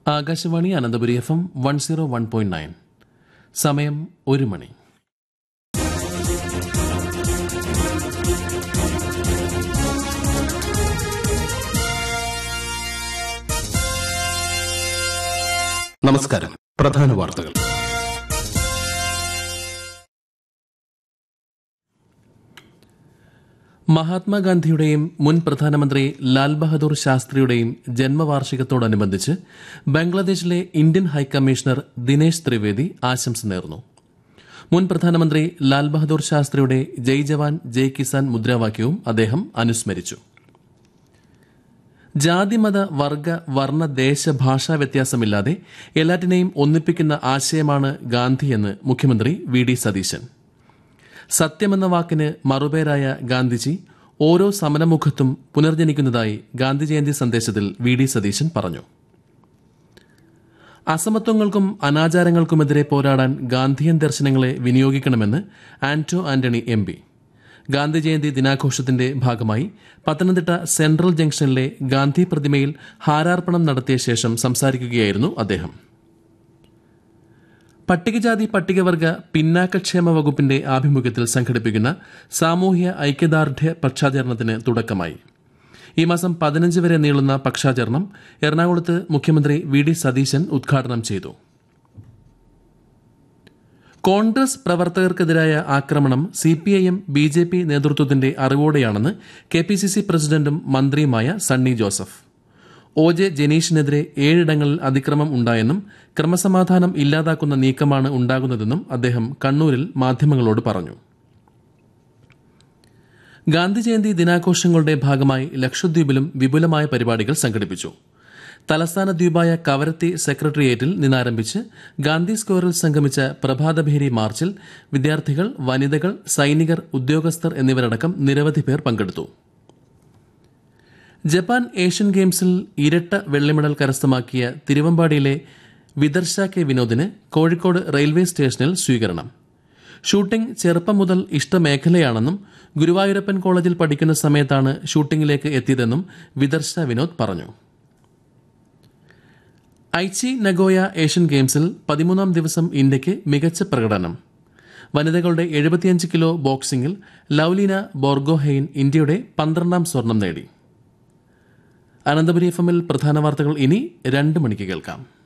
Akashvani Ananthapuri F M one zero one point nine സമയം ഒരു മണി നമസ്കാരം പ്രധാന വാർത്തകൾ മഹാത്മാഗാന്ധിയുടെയും മുൻ പ്രധാനമന്ത്രി ലാൽ ബഹദൂർ ശാസ്ത്രിയുടെയും ജന്മവാർഷികത്തോടനുബന്ധിച്ച് ബംഗ്ലാദേശിലെ ഇന്ത്യൻ ഹൈക്കമ്മീഷണർ ദിനേശ് ത്രിവേദി ആശംസ നേർന്നു മുൻ പ്രധാനമന്ത്രി ലാൽ ബഹദൂർ ശാസ്ത്രിയുടെ ജയ് ജവാൻ ജയ് കിസാൻ മുദ്രാവാക്യവും അദ്ദേഹം അനുസ്മരിച്ചു ജാതിമത വർഗ വർണ്ണ ദേശ ഭാഷാ വ്യത്യാസമില്ലാതെ എല്ലാറ്റിനെയും ഒന്നിപ്പിക്കുന്ന ആശയമാണ് ഗാന്ധിയെന്ന് മുഖ്യമന്ത്രി വി ഡി സതീശൻ സത്യമെന്ന വാക്കിന് മറുപേരായ ഗാന്ധിജി ഓരോ സമരമുഖത്തും പുനർജനിക്കുന്നതായി ഗാന്ധി ജയന്തി സന്ദേശത്തിൽ വി ഡി സതീശൻ പറഞ്ഞു അസമത്വങ്ങൾക്കും അനാചാരങ്ങൾക്കുമെതിരെ പോരാടാൻ ഗാന്ധിയൻ ദർശനങ്ങളെ വിനിയോഗിക്കണമെന്ന് ആന്റോ ആന്റണി എം പി ഗാന്ധി ജയന്തി ദിനാഘോഷത്തിന്റെ ഭാഗമായി പത്തനംതിട്ട സെൻട്രൽ ജംഗ്ഷനിലെ ഗാന്ധി പ്രതിമയിൽ ഹാരാർപ്പണം നടത്തിയ ശേഷം സംസാരിക്കുകയായിരുന്നു അദ്ദേഹം പട്ടികജാതി പട്ടികവർഗ പിന്നാക്കക്ഷേമ വകുപ്പിന്റെ ആഭിമുഖ്യത്തിൽ സംഘടിപ്പിക്കുന്ന സാമൂഹ്യ ഐക്യദാർഢ്യ പക്ഷാചരണത്തിന് തുടക്കമായി ഈ മാസം പതിനഞ്ച് വരെ നീളുന്ന പക്ഷാചരണം എറണാകുളത്ത് മുഖ്യമന്ത്രി വി ഡി സതീശൻ ഉദ്ഘാടനം ചെയ്തു കോൺഗ്രസ് പ്രവർത്തകർക്കെതിരായ ആക്രമണം സിപിഐഎം ബി ജെ പി നേതൃത്വത്തിന്റെ അറിവോടെയാണെന്ന് കെ പി സി സി പ്രസിഡന്റും മന്ത്രിയുമായ സണ്ണി ജോസഫ് ഒ ജെ ജനീഷിനെതിരെ ഏഴിടങ്ങളിൽ അതിക്രമം ഉണ്ടായെന്നും ക്രമസമാധാനം ഇല്ലാതാക്കുന്ന നീക്കമാണ് ഉണ്ടാകുന്നതെന്നും അദ്ദേഹം കണ്ണൂരിൽ മാധ്യമങ്ങളോട് പറഞ്ഞു ഗാന്ധി ജയന്തി ദിനാഘോഷങ്ങളുടെ ഭാഗമായി ലക്ഷദ്വീപിലും വിപുലമായ പരിപാടികൾ സംഘടിപ്പിച്ചു തലസ്ഥാന ദ്വീപായ കവരത്തി സെക്രട്ടേറിയറ്റിൽ നിന്നാരംഭിച്ച് ഗാന്ധി സ്ക്വയറിൽ സംഗമിച്ച പ്രഭാതഭേരി മാർച്ചിൽ വിദ്യാർത്ഥികൾ വനിതകൾ സൈനികർ ഉദ്യോഗസ്ഥർ എന്നിവരടക്കം നിരവധി പേർ പങ്കെടുത്തു ജപ്പാൻ ഏഷ്യൻ ഗെയിംസിൽ ഇരട്ട വെള്ളിമെഡൽ കരസ്ഥമാക്കിയ തിരുവമ്പാടിയിലെ വിദർശ കെ വിനോദിന് കോഴിക്കോട് റെയിൽവേ സ്റ്റേഷനിൽ സ്വീകരണം ഷൂട്ടിംഗ് ചെറുപ്പം മുതൽ ഇഷ്ടമേഖലയാണെന്നും ഗുരുവായൂരപ്പൻ കോളേജിൽ പഠിക്കുന്ന സമയത്താണ് ഷൂട്ടിംഗിലേക്ക് എത്തിയതെന്നും വിദർശ വിനോദ് പറഞ്ഞു ഐച്ചി നഗോയ ഏഷ്യൻ ഗെയിംസിൽ പതിമൂന്നാം ദിവസം ഇന്ത്യയ്ക്ക് മികച്ച പ്രകടനം വനിതകളുടെ എഴുപത്തിയഞ്ച് കിലോ ബോക്സിംഗിൽ ലൌലീന ബോർഗോഹെയിൻ ഇന്ത്യയുടെ പന്ത്രണ്ടാം സ്വർണം നേടി അനന്തപുരി എഫ് എമ്മിൽ പ്രധാന വാർത്തകൾ ഇനി രണ്ട് മണിക്ക് കേൾക്കാം